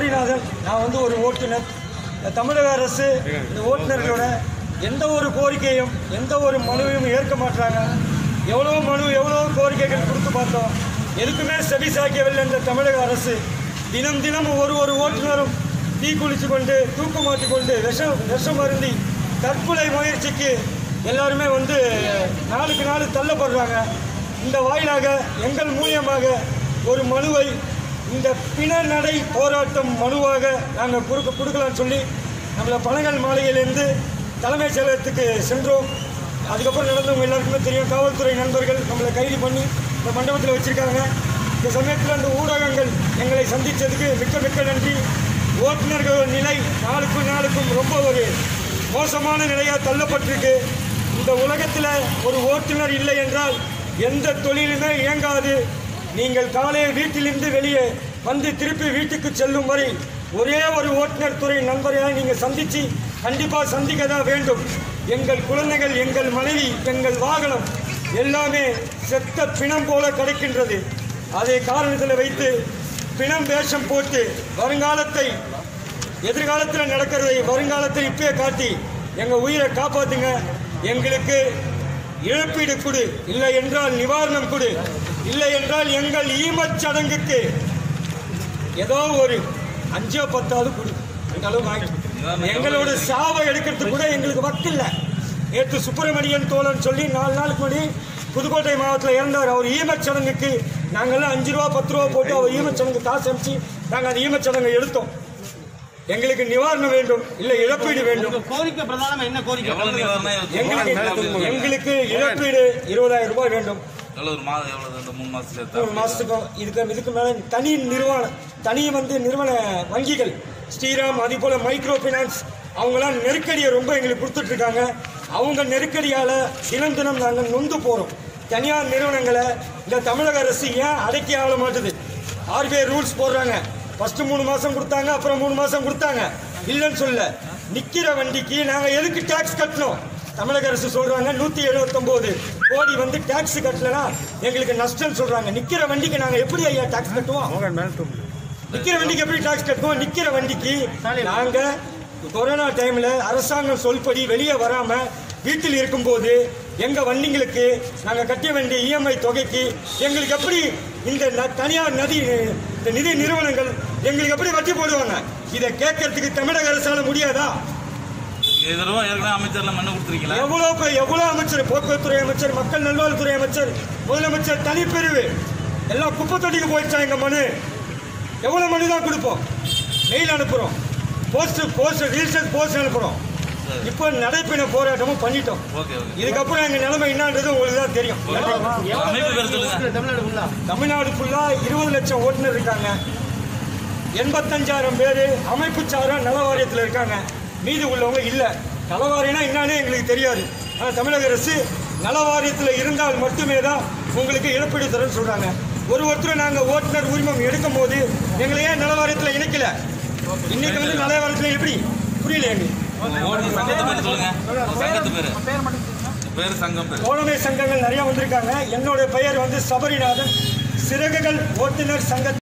சபரிநாதன் நான் வந்து ஒரு ஓட்டுநர் இந்த தமிழக அரசு இந்த ஓட்டுநர்களோட எந்த ஒரு கோரிக்கையும் எந்த ஒரு மனுவையும் ஏற்க மாட்டாங்க எவ்வளோ மனு எவ்வளோ கோரிக்கைகள் கொடுத்து பார்த்தோம் எதுக்குமே செவி சாய்க்கவில்லை இந்த தமிழக அரசு தினம் தினம் ஒரு ஒரு ஓட்டுநரும் தீ குளிச்சு கொண்டு தூக்கு மாட்டி கொண்டு விஷம் விஷம் அருந்தி தற்கொலை முயற்சிக்கு எல்லாருமே வந்து நாளுக்கு நாள் தள்ளப்படுறாங்க இந்த வாயிலாக எங்கள் மூலியமாக ஒரு மனுவை இந்த பிணநடை போராட்டம் மனுவாக நாங்கள் கொடுக்க கொடுக்கலாம்னு சொல்லி நம்மளை பனகல் மாளிகையிலேருந்து தலைமைச் செயலகத்துக்கு சென்றோம் அதுக்கப்புறம் நடந்தவங்க எல்லாருக்குமே தெரியும் காவல்துறை நண்பர்கள் நம்மளை கைது பண்ணி இந்த மண்டபத்தில் வச்சுருக்காங்க இந்த சமயத்தில் அந்த ஊடகங்கள் எங்களை சந்தித்ததுக்கு மிக்க மிக்க நன்றி ஓட்டுநர்கள் நிலை நாளுக்கு நாளுக்கும் ரொம்ப ஒரு மோசமான நிலையாக தள்ளப்பட்டிருக்கு இந்த உலகத்தில் ஒரு ஓட்டுநர் இல்லை என்றால் எந்த தொழிலுமே இயங்காது நீங்கள் காலையில் வீட்டிலிருந்து வெளியே வந்து திருப்பி வீட்டுக்கு செல்லும் வரை ஒரே ஒரு ஓட்டுநர் துறை நண்பரை நீங்கள் சந்தித்து கண்டிப்பாக சந்திக்க தான் வேண்டும் எங்கள் குழந்தைகள் எங்கள் மனைவி எங்கள் வாகனம் எல்லாமே செத்த பிணம் போல கிடைக்கின்றது அதை காரணத்தில் வைத்து பிணம் வேஷம் போட்டு வருங்காலத்தை எதிர்காலத்தில் நடக்கிறதை வருங்காலத்தில் இப்பயே காட்டி எங்கள் உயிரை காப்பாத்துங்க எங்களுக்கு இழப்பீடு கொடு இல்லை என்றால் நிவாரணம் கொடு இல்லை என்றால் எங்கள் ஈமச் சடங்குக்கு ஏதோ ஒரு அஞ்சோ பத்தாவது கொடு அந்த அளவு ஆயிடுச்சு. எங்களோட சாவை எடுக்கிறதுக்கு கூட எங்களுக்கு வக்கு இல்லை நேற்று சுப்பிரமணியன் தோழன் சொல்லி நாலு நாளுக்கு முன்னாடி புதுக்கோட்டை மாவட்டத்தில் இறந்தார் அவர் ஈமச் சடங்குக்கு நாங்கள்லாம் அஞ்சு ரூபா பத்து ரூபா போட்டு அவர் ஈமச் சடங்கு காசு அனுப்பிச்சு நாங்கள் அந்த ஈமச் சடங்கை எடுத்தோம் எங்களுக்கு நிவாரணம் வேண்டும் இல்லை இழப்பீடு வேண்டும் உங்க கோரிக்கை பிரதானமா என்ன கோரிக்கை எவ்வளவு நிவாரணம் எங்களுக்கு எங்களுக்கு இழப்பீடு இருபதாயிரம் ரூபாய் வேண்டும் எவ்வளவு ஒரு மாதம் எவ்வளவு இந்த மூணு மாசம் மூணு சேர்த்தா மாசத்துக்கும் இதுக்கு இதுக்கு மேல தனி நிறுவனம் தனி வந்து நிறுவன வங்கிகள் ஸ்ரீராம் அதே போல மைக்ரோ ஃபைனான்ஸ் அவங்களாம் நெருக்கடியை ரொம்ப எங்களுக்கு கொடுத்துட்டு இருக்காங்க அவங்க நெருக்கடியால தினம் தினம் நாங்கள் நொந்து போறோம் தனியார் நிறுவனங்களை இந்த தமிழக அரசு ஏன் அடக்கி ஆள மாட்டுது ஆர்பிஐ ரூல்ஸ் போடுறாங்க ஃபர்ஸ்ட் மூணு மாசம் கொடுத்தாங்க அப்புறம் மூணு மாசம் கொடுத்தாங்க இல்லைன்னு சொல்ல நிக்கிற வண்டிக்கு நாங்க எதுக்கு டாக்ஸ் கட்டணும் தமிழக அரசு சொல்றாங்க நூத்தி எழுபத்தொன்பது கோடி வந்து டாக்ஸ் கட்டலனா எங்களுக்கு நஷ்டம் சொல்றாங்க நிக்கிற வண்டிக்கு நாங்க எப்படி ஐயா டாக்ஸ் கட்டுவோம் நிக்கிற வண்டிக்கு எப்படி டாக்ஸ் கட்டுவோம் நிக்கிற வண்டிக்கு நாங்க கொரோனா டைம்ல அரசாங்கம் சொல்படி வெளியே வராம வீட்டில் இருக்கும்போது எங்க வண்டிங்களுக்கு நாங்க கட்ட வேண்டிய இஎம்ஐ தொகைக்கு எங்களுக்கு எப்படி இந்த ந- தனியார் நதி இந்த நிதி நிறுவனங்கள் எங்களுக்கு எப்படி வட்டி போடுவாங்க இதை கேட்கறதுக்கு தமிழக அரசால முடியாதா இது தடவை ஏற்கனவே அமைச்சர்ல மனு கொடுத்துருக்கீங்களா எவ்வளோ பேர் எவ்வளோ அமைச்சர் போக்குவரத்துறை அமைச்சர் மக்கள் நல்வாழ்வுத்துறை அமைச்சர் முதலமைச்சர் தனிப்பிரிவு எல்லாம் குப்பை தொட்டிக்கு போயிடுச்சா எங்க மனு எவ்வளோ மனு தான் கொடுப்போம் மெயில் அனுப்புகிறோம் போஸ்ட் போஸ்ட் ரீல்ஸ் போஸ்ட் அனுப்புகிறோம் இப்போ நடைப்பயண போராட்டமும் பண்ணிட்டோம் ஓகே ஓகே இதுக்கப்புறம் எங்கள் நிலைமை என்னன்றது உங்களுக்கு தான் தெரியும் அமைப்பு பேர் சொல்லுங்க தமிழ்நாடு ஃபுல்லா தமிழ்நாடு ஃபுல்லாக இருபது லட்சம் ஓட்டுநர் இருக்காங்க எண்பத்தஞ்சாயிரம் பேர் அமைப்பு சாரா நல வாரியத்தில் இருக்காங்க மீதி உள்ளவங்க இல்லை நல வாரியம்னா என்னன்னு எங்களுக்கு தெரியாது ஆனால் தமிழக அரசு நல வாரியத்தில் இருந்தால் மட்டுமே தான் உங்களுக்கு இழப்பீடு தரேன்னு சொல்கிறாங்க ஒரு ஒருத்தர் நாங்கள் ஓட்டுநர் உரிமம் எடுக்கும் போது எங்களை ஏன் நல வாரியத்தில் இணைக்கல இன்னைக்கு வந்து நல வாரியத்தில் எப்படி புரியல எங்களுக்கு ஓட்டு சங்கத்து பேர் சொல்லுங்க சங்கத்து பேரு பேர் சங்கம் பேர் தோழமை சங்கங்கள் நிறைய வந்திருக்காங்க என்னோட பெயர் வந்து சபரிநாதன் சிறகுகள் ஓட்டுநர் சங்க